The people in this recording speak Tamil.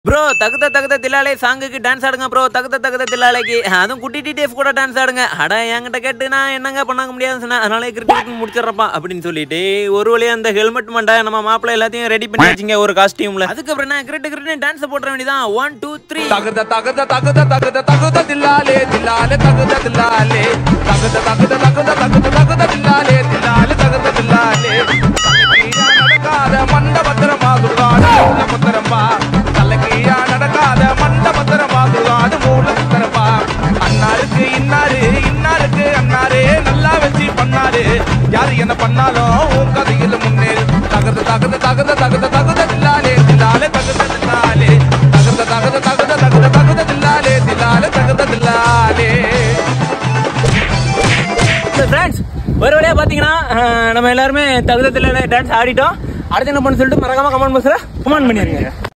ப்ரோ தகுத தகுத தில்லாலே சாங்குக்கு டான்ஸ் ஆடுங்க ப்ரோ தகுத தகுத தில்லாலைக்கு அதுவும் குட்டி டிடிஎஃப் கூட டான்ஸ் ஆடுங்க அட என்கிட்ட கேட்டு நான் என்னங்க பண்ணாங்க முடியாதுன்னு சொன்னேன் அதனால கிரிக்கெட் முடிச்சிடறப்பா அப்படின்னு சொல்லிட்டு ஒரு வழியா அந்த ஹெல்மெட் மண்டை நம்ம மாப்பிள்ளை எல்லாத்தையும் ரெடி பண்ணி வச்சிங்க ஒரு காஸ்டியூம்ல அதுக்கப்புறம் என்ன கிரிக்கெட் கிரிக்கெட் டான்ஸ் போட்டுற வேண்டியதான் ஒன் டூ த்ரீ தகுத தகுத தகுத தகுத தகுத தில்லாலே தில்லாலே தகுத தில்லாலே தகுத தகுத தகுத தகுத தகுத தில்லாலே தில்லாலே தகுத தில்லாலே தலைகீழா நடக்காத மண்ட பத்திரமா துர்காடு மூல பத்திரமா தலைகீழா நடக்காத மண்ட பத்திரமா துர்காடு மூல பத்திரமா அண்ணாருக்கு இன்னாரு இன்னாருக்கு அண்ணாரே நல்லா வச்சு பண்ணாரு யாரு என்ன பண்ணாலும் உன் கதையில முன்னேறு தகுத தகுத தகுத தகுத தகுத தில்லாலே தில்லாலே தகுத தில்லாலே தகுத தகுத தகுத தகுத தகுத தில்லாலே தில்லாலே தகுத தில்லாலே ஃப்ரெண்ட்ஸ் ஒரு வழியா பாத்தீங்கன்னா அஹ், நம்ம எல்லாருமே தகுத தில்லாலே டான்ஸ் ஆடிட்டோம் அடுத்து என்ன பண்ண சொல்லிட்டு மறக்காம கமெண்ட் பாக்ஸ்ல கமெண்ட் பண்ணிருங்க